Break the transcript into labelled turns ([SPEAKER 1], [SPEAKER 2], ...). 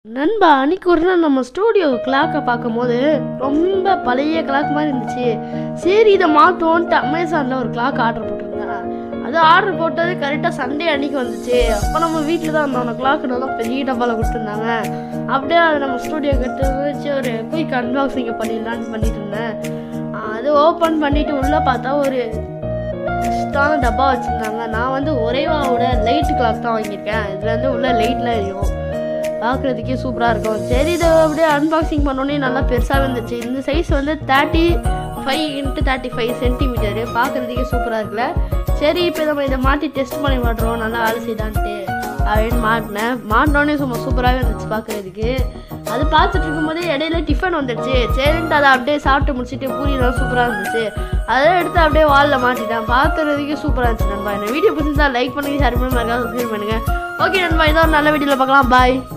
[SPEAKER 1] நண்பா அன்னைக்கு ஒரு நாள் நம்ம ஸ்டூடியோ கிளாக்கை பார்க்கும்போது ரொம்ப பழைய கிளாக் மாதிரி இருந்துச்சு சரி இதை மாற்றுவோன்ட்டு அமேசானில் ஒரு கிளாக் ஆர்டர் போட்டிருந்தேன் அது ஆர்டர் போட்டது கரெக்டாக சண்டே அன்னைக்கு வந்துச்சு அப்போ நம்ம வீட்டில் தான் இருந்தோம் அந்த கிளாக் நல்லா பெரிய டப்பாவில் கொடுத்துருந்தாங்க அப்படியே அதை நம்ம ஸ்டூடியோ கட்டு வச்சு ஒரு குயிக் அன்பாக்சிங் பண்ணிடலான்னு பண்ணிட்டு இருந்தேன் அது ஓப்பன் பண்ணிட்டு உள்ளே பார்த்தா ஒரு பெஸ்ட்டான டப்பா வச்சுருந்தாங்க நான் வந்து ஒரேவாவோட லைட் கிளாக் தான் வாங்கியிருக்கேன் இதில் வந்து உள்ள லைட்லாம் எரியும் பார்க்குறதுக்கே சூப்பராக இருக்கும் சரி இதை அப்படியே அன்பாக்சிங் பண்ணோன்னே நல்லா பெருசாக இருந்துச்சு இந்த சைஸ் வந்து thirty five into thirty five centimetre பார்க்குறதுக்கே சூப்பராக இருக்குல்ல சரி இப்போ நம்ம இதை மாட்டி டெஸ்ட் பண்ணி மாட்டுறோம் நல்லா வேலை செய்தான்ட்டு அப்படின்னு மாட்டினேன் மாட்டினோடனே சும்மா சூப்பராகவே இருந்துச்சு பார்க்குறதுக்கு அது பார்த்துட்டு இருக்கும்போதே இடையில டிஃபன் வந்துடுச்சு சரின்ட்டு அதை அப்படியே சாப்பிட்டு முடிச்சுட்டு பூரிலாம் சூப்பராக இருந்துச்சு அதை எடுத்து அப்படியே வாலில் மாட்டிட்டேன் பார்க்குறதுக்கே சூப்பராக இருந்துச்சு நண்பா இந்த வீடியோ பிடிச்சிருந்தா லைக் பண்ணுங்க ஷேர் பண்ணுங்க மறக்காம சப்ஸ்கிரைப் பண்ணுங்க ஓகே நண்பா இதோ ஒரு நல்ல வீடியோவில் பார்க்கலாம் பாய்